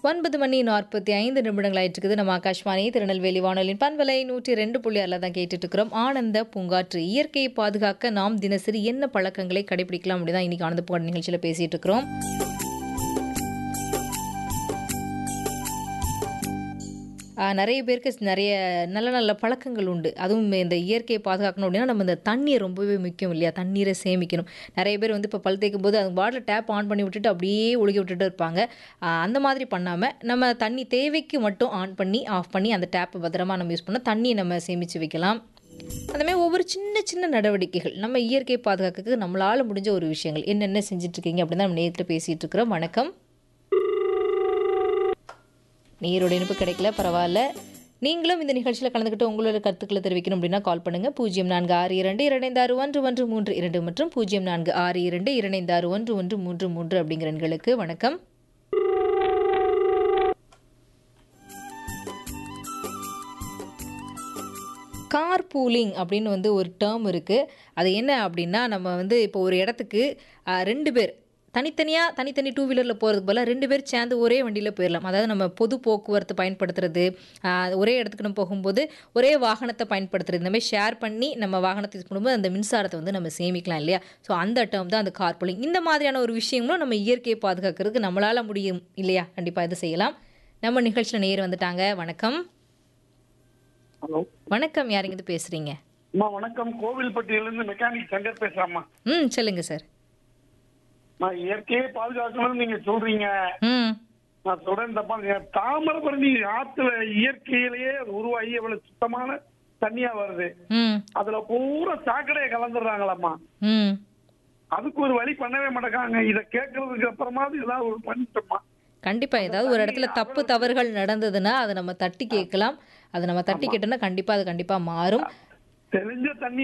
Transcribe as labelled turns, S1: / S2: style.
S1: ஒன்பது மணி நாற்பத்தி ஐந்து நிமிடங்கள் ஆயிட்டு இருக்குது நம்ம ஆகாஷ்வாணி திருநெல்வேலி வானொலியின் பண்பலை நூற்றி ரெண்டு புள்ளி ஆறில் தான் கேட்டுட்டு இருக்கிறோம் ஆனந்த பூங்காற்று இயற்கையை பாதுகாக்க நாம் தினசரி என்ன பழக்கங்களை கடைபிடிக்கலாம் அப்படின்னு தான் இன்னைக்கு ஆனந்த பூங்காற்று நிகழ்ச்சியில் பேசிட்டு இருக்கிறோம் ஆஹ் நிறைய பேருக்கு நிறைய நல்ல நல்ல பழக்கங்கள் உண்டு அதுவும் இந்த இயற்கையை பாதுகாக்கணும் அப்படின்னா நம்ம இந்த தண்ணீர் ரொம்பவே முக்கியம் இல்லையா தண்ணீரை சேமிக்கணும் நிறைய பேர் வந்து இப்போ பல் தேய்க்கும் போது அது பாட்டில் டேப் ஆன் பண்ணி விட்டுட்டு அப்படியே ஒழுகி விட்டுட்டு இருப்பாங்க ஆஹ் அந்த மாதிரி பண்ணாமல் நம்ம தண்ணி தேவைக்கு மட்டும் ஆன் பண்ணி ஆஃப் பண்ணி அந்த டேப்பை பத்திரமா நம்ம யூஸ் பண்ணால் தண்ணியை நம்ம சேமித்து வைக்கலாம் அந்த மாதிரி ஒவ்வொரு சின்ன சின்ன நடவடிக்கைகள் நம்ம இயற்கையை பாதுகாக்கிறதுக்கு நம்மளால் முடிஞ்ச ஒரு விஷயங்கள் என்னென்ன செஞ்சுட்டு இருக்கீங்க அப்படின்னு தான் நம்ம நேரில் பேசிகிட்டு இருக்கிறோம் வணக்கம் நீரோட இனிப்பு கிடைக்கல பரவாயில்ல நீங்களும் இந்த நிகழ்ச்சியில் கலந்துக்கிட்டு உங்களோட கருத்துக்களை தெரிவிக்கணும் அப்படின்னா கால் பண்ணுங்க பூஜ்ஜியம் நான்கு ஆறு இரண்டு இரண்டு ஆறு ஒன்று ஒன்று மூன்று இரண்டு மற்றும் பூஜ்ஜியம் நான்கு ஆறு இரண்டு இரண்டு ஆறு ஒன்று ஒன்று மூன்று மூன்று அப்படிங்கிற எண்களுக்கு வணக்கம் கார் பூலிங் அப்படின்னு வந்து ஒரு டேர்ம் இருக்குது அது என்ன அப்படின்னா நம்ம வந்து இப்போ ஒரு இடத்துக்கு ஆஹ், ரெண்டு பேர் தனித்தனியாக தனித்தனி டூ வீலரில் போகிறதுக்கு பதிலாக ரெண்டு பேர் சேர்ந்து ஒரே வண்டியில் போயிடலாம் அதாவது நம்ம பொது போக்குவரத்து பயன்படுத்துறது ஆஹ், ஒரே இடத்துக்கு நம்ம போகும்போது ஒரே வாகனத்தை பயன்படுத்துறது இந்த மாதிரி ஷேர் பண்ணி நம்ம வாகனத்தை யூஸ் பண்ணும்போது அந்த மின்சாரத்தை வந்து நம்ம சேமிக்கலாம் இல்லையா ஸோ அந்த டேர்ம் தான் அந்த கார் பூலிங் இந்த மாதிரியான ஒரு விஷயங்களும் நம்ம இயற்கையை பாதுகாக்கிறதுக்கு நம்மளால் முடியும் இல்லையா கண்டிப்பாக இது செய்யலாம் நம்ம நிகழ்ச்சியில் நேர் வந்துட்டாங்க வணக்கம்
S2: ஹலோ
S1: வணக்கம் யாருங்க இது பேசுகிறீங்க
S2: அம்மா வணக்கம் கோவில்பட்டியிலிருந்து மெக்கானிக் சங்கர் பேசுறேம்மா
S1: ம் சொல்லுங்க சார்
S2: நான் இயற்கையை பாதுகாக்கணும்னு நீங்க சொல்றீங்க
S1: ம்
S2: நான் சொல்றேன் தப்பா இல்லையா? தாமிரபரணி ஆத்துல இயற்கையிலேயே உருவாகி அவ்வளவு சுத்தமான தண்ணியா வருது
S1: ம்
S2: அதுல பூரா சாக்கடையை கலந்துடுறாங்களாம்மா
S1: ம்
S2: அதுக்கு ஒரு வழி பண்ணவே மாட்டேங்காங்க இத கேட்கறதுக்கு அப்புறமாவது ஏதாவது ஒரு பண்ணிட்டோம்மா
S1: கண்டிப்பா ஏதாவது ஒரு இடத்துல தப்பு தவறுகள் நடந்ததுன்னா அதை நம்ம தட்டி கேட்கலாம் அதை நம்ம தட்டி கேட்டோம்னா கண்டிப்பா அது கண்டிப்பா மாறும்
S2: தெளிஞ்ச தண்ணி